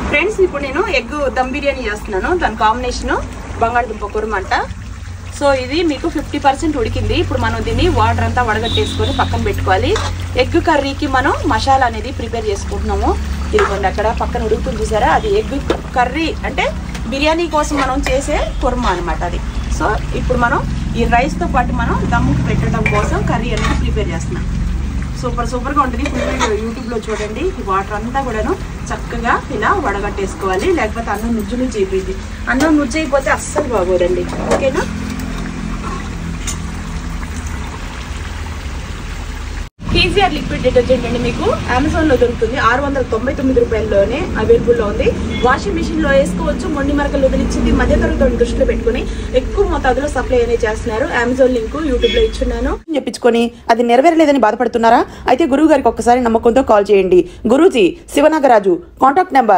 friends ఇప్పుడు నేను egg dum biryani చేస్తున్నాను దాని కాంబినేషన్ బంగాళదుంప కుర్మ అంట సో ఇది మీకు ఫిఫ్టీ పర్సెంట్ ఉడికింది ఇప్పుడు మనం దీన్ని వాటర్ అంతా వడగట్టేసుకొని పక్కన పెట్టుకోవాలి ఎగ్ కర్రీకి మనం మసాలా అనేది ప్రిపేర్ చేసుకుంటున్నాము ఇదిగోండి అక్కడ పక్కన ఉడుకుతుంది చూసారా అది ఎగ్ కర్రీ అంటే బిర్యానీ కోసం మనం చేసే కుర్మా అనమాట అది సో ఇప్పుడు మనం ఈ రైస్తో పాటు మనం దమ్ముకి పెట్టడం కోసం కర్రీ అనేది ప్రిపేర్ చేస్తున్నాం సూపర్ సూపర్గా ఉంటుంది ఫుల్ వీడియో యూట్యూబ్లో చూడండి ఈ వాటర్ అంతా కూడాను చక్కగా ఇలా వడగట్టేసుకోవాలి లేకపోతే అన్నం నుజ్జు నుజ్జు అయిపోయింది అన్నం నుజ్జు అయిపోతే అస్సలు బాగోదండి ఓకేనా టీసీఆర్ లిక్విడ్ డిటర్జెంట్ అండి మీకు అమెజాన్ లో దొరుకుతుంది ఆరు వందల తొంభై తొమ్మిది రూపాయల్లోనే అవైలబుల్ లో ఉంది వాషింగ్ మిషన్ లో వేసుకోవచ్చు మొండి మరకలు వదిలించింది మధ్యతరగతి దృష్టిలో పెట్టుకుని ఎక్కువ మోతాదులో సప్లై అనేది చేస్తున్నారు అమెజాన్ లింక్ యూట్యూబ్ లో ఇచ్చున్నాను చెప్పించుకొని అది నెరవేరలేదని బాధపడుతున్నారా అయితే గురువు గారికి ఒక్కసారి నమ్మకంతో కాల్ చేయండి గురూజీ శివనాగరాజు కాంటాక్ట్ నెంబర్